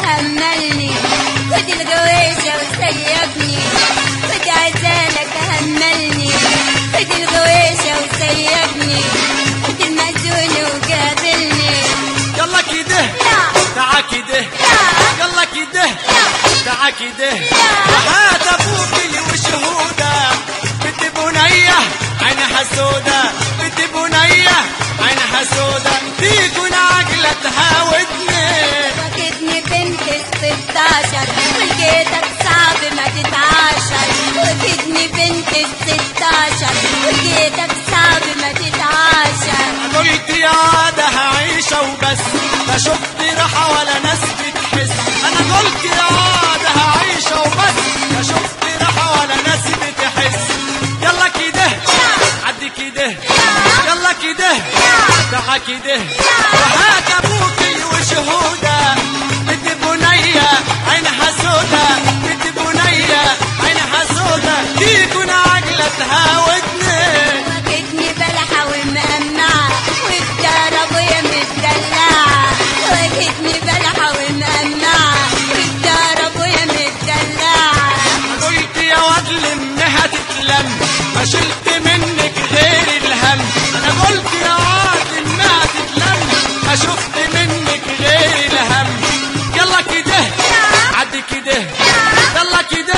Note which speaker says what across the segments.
Speaker 1: هملني خد الغويشة وسيبني خد عزالك هملني خد الغويشة وسيبني خد المأذون وقابلني
Speaker 2: يلا كده
Speaker 1: لا
Speaker 2: تعا كده
Speaker 1: لا
Speaker 2: يلا كده
Speaker 1: لا
Speaker 2: تعا كده
Speaker 1: لا.
Speaker 2: وهات ابوكي وشهوده بنت بنيه عينها سودا بنت بنيه عينها سودا تيكون عقلة تهاودني
Speaker 1: وجدني بنت الستاشر ولقيتك صعب ما تتعاشر وجدني بنت الستاشر ولقيتك صعب ما تتعاشر
Speaker 2: قلت يا ده هعيشة وبس لا شفت راحة ولا ناس بتحس انا قلت يا ده هعيشة وبس لا شفت راحة ولا ناس بتحس يلا كده عدي كده يلا كده تعا كده وهات ابوكي وشهوده بنت بنيه عينها سودا بنت بنيه عينها سودا تيكون عقلة تهاودني
Speaker 1: وجدني بلحة ومقمعة وبدار ابويا متدلعة وجدني بلحة ومقمعة وبدار ابويا متدلعة
Speaker 2: قلت يا واد لمها تتلم ما شلت منك غير الهم انا قلت يا واد لمها تتلم ما شفت منك غير الهم يلا كده عدي كده يلا كده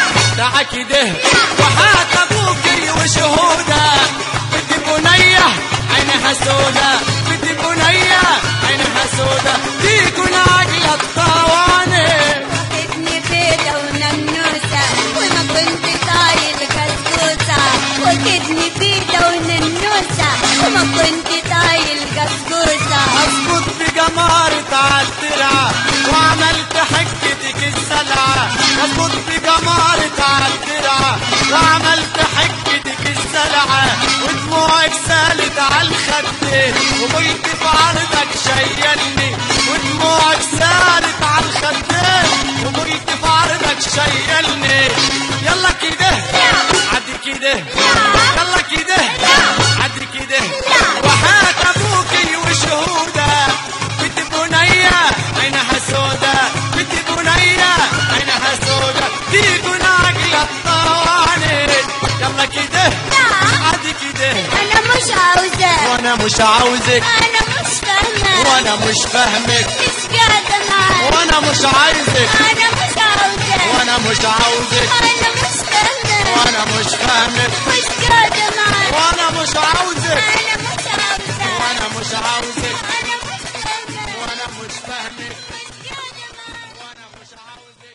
Speaker 2: تعا كده وهات ابوكي وشهوده بنت بنيه عينها سودا بنت بنيه عينها سودا تيكون عقلة طواني
Speaker 1: وجدني بيضة وننوسة وما كنت طايل كسكوسة وجدني بيضة وننوسة وما كنت طايل كسكوسة
Speaker 2: اظبط بجمارة عالدرعة وعملت حكتك السلعة اظبط بجمارة عالدرعة وعملت حكتك السلعة ودموعك سالت عالخدين وقلت في عرضك شيلني ودموعك سالت عالخدين وقلت في عرضك شيلني يلا كده عدي كده يلا كده عدي كده وهات ابوكي وشهوده بنت بنيه عينها سودا بنت بنيه عينها سودا تيكون عقلة طواني يلا كده عدي كده
Speaker 1: أنا مش عاوزة
Speaker 2: وانا مش عاوزك
Speaker 1: أنا مش فاهمة
Speaker 2: وانا مش فاهمك
Speaker 1: مش قاعدة معاك
Speaker 2: وانا مش عايزك
Speaker 1: أنا مش عاوزة
Speaker 2: وانا مش عاوزك
Speaker 1: أنا مش فاهمة
Speaker 2: وانا مش فاهمك
Speaker 1: مش قاعدة معاك
Speaker 2: وانا مش عاوزك
Speaker 1: أنا مش عاوزة
Speaker 2: وانا مش عاوزك
Speaker 1: أنا مش فاهمة
Speaker 2: وانا مش فاهمك
Speaker 1: مش قاعدة معاك
Speaker 2: وانا مش عاوزك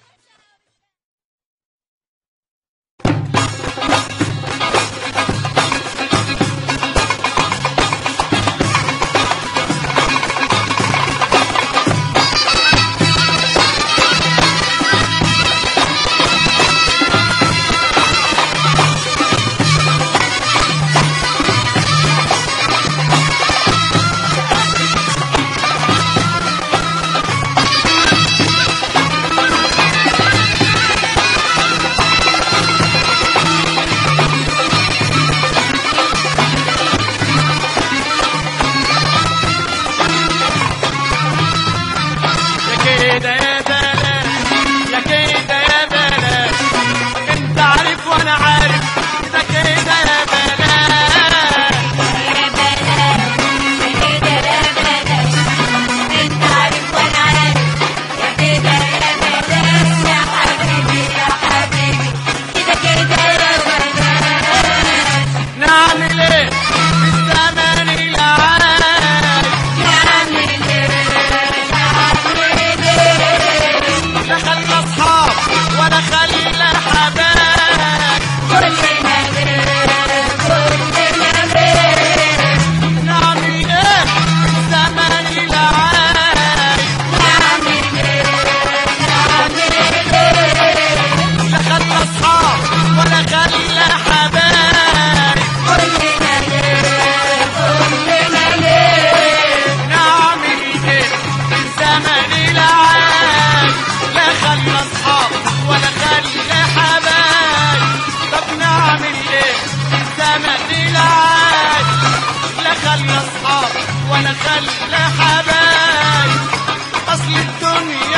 Speaker 2: يا كده يا بلد يا كده يا بلد انت عارف وانا عارف كده كده يا بلد
Speaker 1: يا بلد كده يا بلد انت عارف وانا عارف يا كده يا بلد يا حبيبي يا حبيبي كده كده يا بلد
Speaker 2: نعمل ايه في الزمن العالي
Speaker 1: نعمل ايه نعمل ايه
Speaker 2: لا خلي اصحاب ولا خلي حبايب
Speaker 1: كلنا بيه كلنا بيه
Speaker 2: نعمل ايه في الزمن العالي
Speaker 1: نعمل ايه نعمل ايه
Speaker 2: لا خلي اصحاب ولا خلي حبايب
Speaker 1: كلنا ليه كلنا ليه
Speaker 2: نعمل ايه في الزمن العالي لا خلي اصحاب ولا خلي حبايب طب نعمل ايه في الزمن العالي لا خلي اصحاب ولا خلي حبايب اصل الدنيا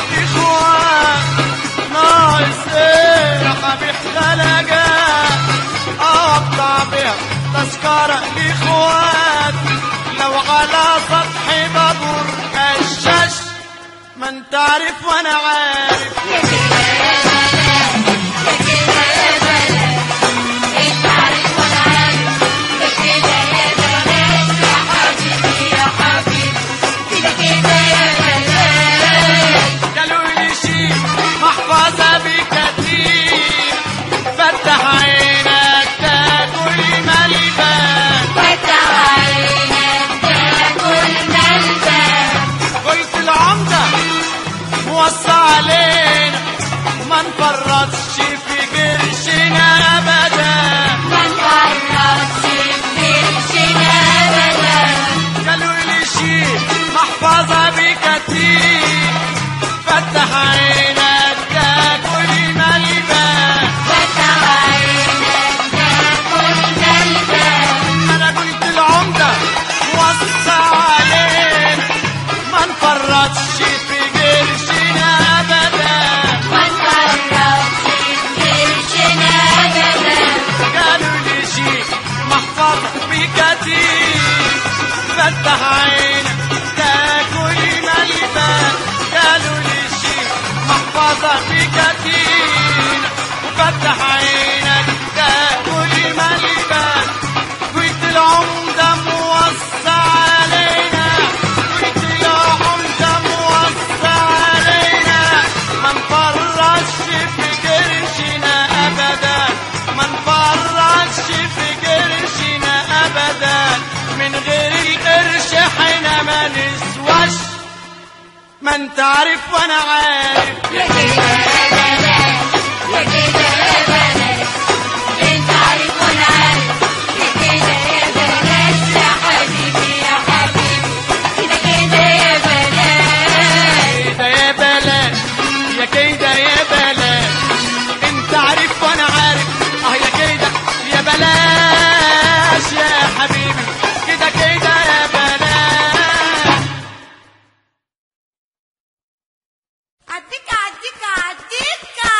Speaker 2: اخوان ناقص ايه يا حبيب خلقة اقطع بيها تذكرة لاخوات لو على سطح بابور كشاش ما انت عارف وانا عارف قالوا لي شي محفظة بكتير فتح عينك تاكل ملبان قلت العمدة موصى علينا ما نفرطش في قرشنا ابدا قالوا لي شي محفظة بكتير فتح عينك تاكل ملبان انا قلت العمدة وصى علينا ما نفرطش في قرشنا ابدا قالوا لي شي محفظة بكتير فتح عينك تاكل ملبان قالوا لي شي محفظة بكتير وفتح عينك تاكل ملبان قلت العمدة موصى علينا قلت يا عمدة موصى علينا ما نفرطش في قرشنا ابدا ما نفرطش في قرشنا ابدا من غير القرش احنا ما نسواش ما انت عارف وانا عارف كده يا بلاش يا كده يا بلاش انت عارف وانا عارف اه يا كده يا بلاش يا حبيبي كده كده يا بلاش
Speaker 1: عديكا عديكا عديكا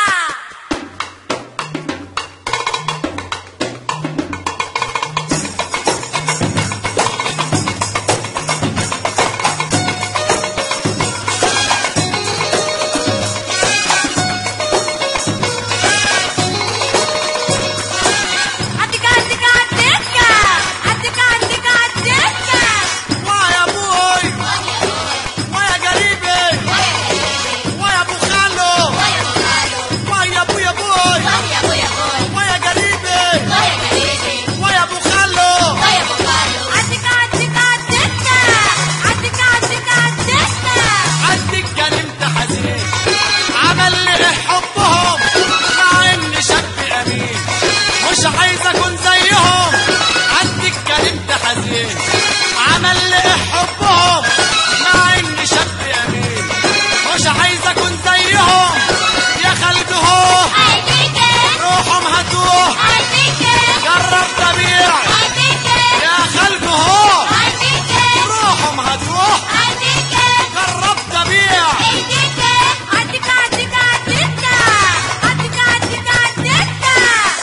Speaker 1: عديكا عديكا عديكا عديكا عديكا عديكا
Speaker 2: ويا ابوي ويا قريبي ويا ابو خالو ويا ابويا ابوي ويا قريبي ويا ابو خالو
Speaker 1: عديكا عديكا عديكا عديكا عديكا عديكا
Speaker 2: عندك كلمت حزين عمل لي حبهم مع اني شاب امين مش عايز اكون زيهم عندك كلمت حزين عمل لي حبهم مع اني شاب امين مش عايز اكون زيهم يا خالد هو روحهم هاتوه جرب تبيع يا خالد هو روحهم هاتوه جرب تبيع
Speaker 1: عديكا عديكا عديكا عديكا عديكا عديكا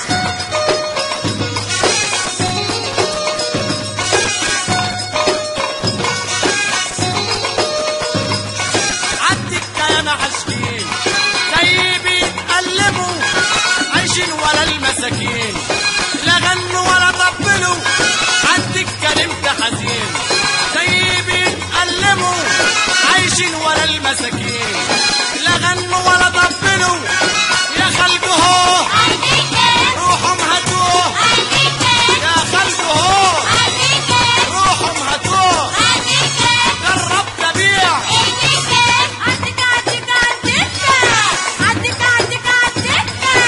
Speaker 2: عدك يا معشكين زي بيتقلبوا عايشين ولا المساكين لا غنوا ولا طبلوا عدك كلمت حزين زي بيتقلبوا عايشين ولا المساكين لا غنوا ولا طبلوا يا خلق هو روحهم هاتوه يا خلق هو روحهم هاتوه جرب تبيع
Speaker 1: عديكا عديكا عديكا عديكا عديكا عديكا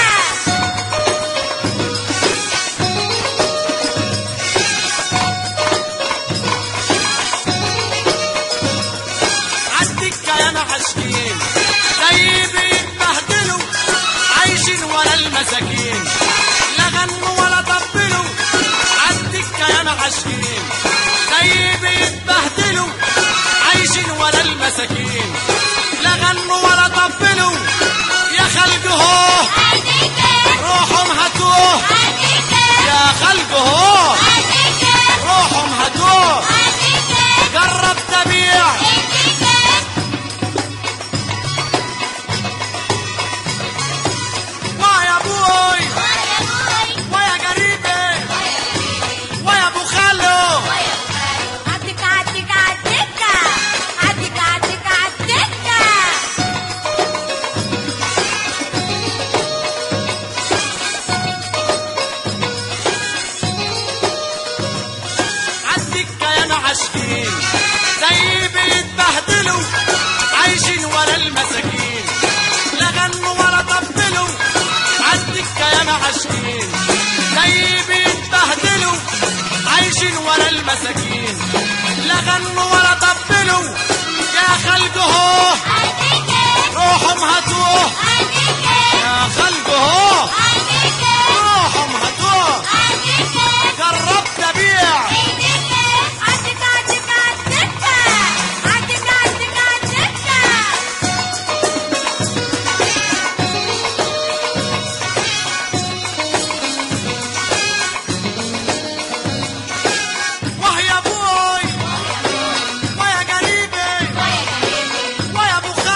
Speaker 2: عدك يا معشكين عايشين ولا المساكين لا غنوا ولا طبلوا يا خلقه روحهم هاتوه يا خلقه روحهم هاتوه جربت ابيع وهي ابوي ويا قريبي ويا ابو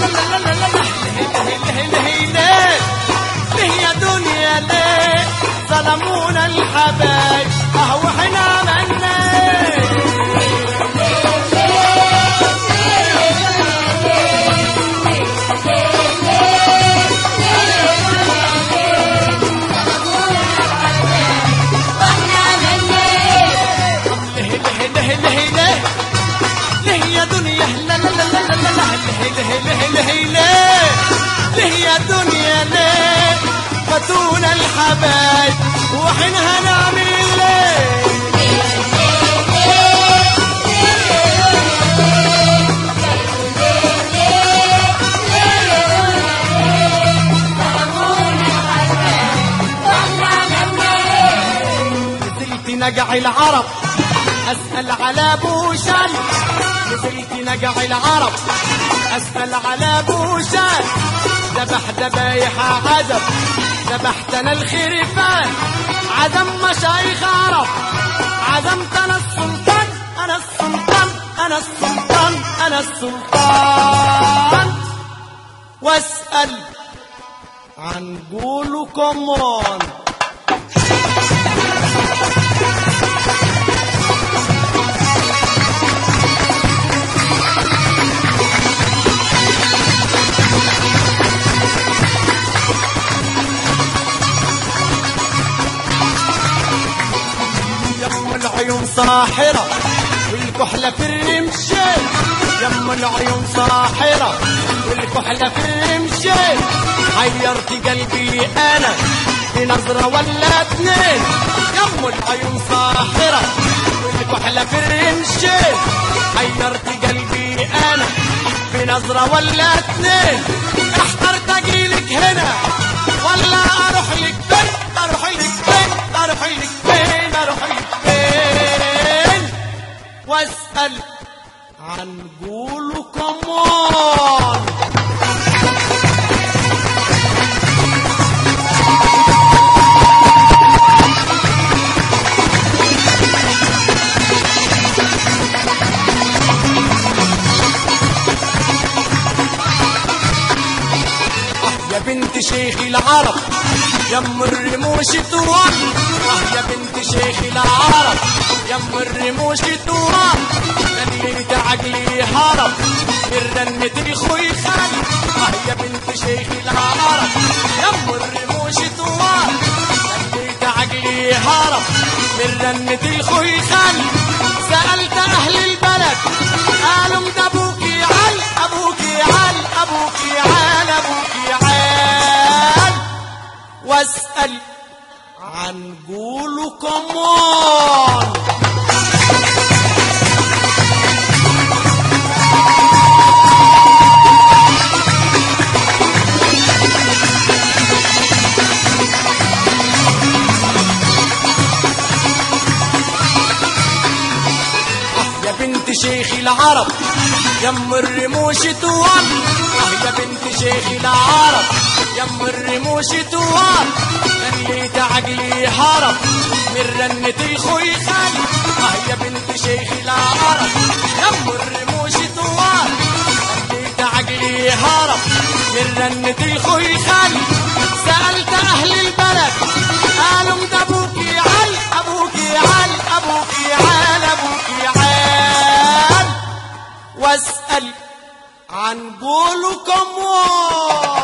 Speaker 2: ليه يا دنيا ليه ظلمونا الحبايب اهو احنا عملنا ليه ليه ليه ليه ليه ليه يا دنيا لا لا لا لا لا لا لا ليه ليه ليه ليه ليه ليه يا دنيا ليه فاتونا الحبايب واحنا هنعمل ايه نزلت نجع العرب اسال على بوشان نزلت نجع العرب اسال على بوشان ذبح ذبايح عدم ذبحت انا الخرفان عدم مشايخ عرب عزمت انا السلطان انا السلطان انا السلطان انا السلطان واسال عن قولوا كمان يم العيون ساحرة والكحلة في الرمشين يم العيون ساحرة والكحلة في الرمشين حيرت قلبي أنا بنظرة ولا اتنين يم العيون ساحرة والكحلة في الرمشين حيرت قلبي أنا بنظرة ولا اتنين احترت اجيلك هنا ولا اروح لك فين اروح لك فين اروح لك فين اروح لك فين واسال عن قولوا كمان يا بنت شيخ العرب يم الرموش تراب اه يا بنت شيخ العرب يم الرموش تراب خليت عقلي هرب من رنة الخوي خالي اه يا بنت شيخ العرب يم الرموش تراب خليت عقلي هرب من رنة الخوي خالي سألت أهل البلد قالوا ده أبوكي عال أبوكي عال أبوكي عال أبوكي عال واسأل عن قولوا كمان يا بنت شيخ العرب يم الرموش تواب اه يا بنت شيخ العرب يم الرموش تواب خليت عقلي هرب من رنة الخوي خالي اه يا بنت شيخ العرب يم الرموش تواب خليت عقلي هرب من رنة الخوي خالي سألت أهل البلد قالوا ده أبوكي عال أبوكي عال أبوكي عال أبوكي عال واسأل عن قولوا كمان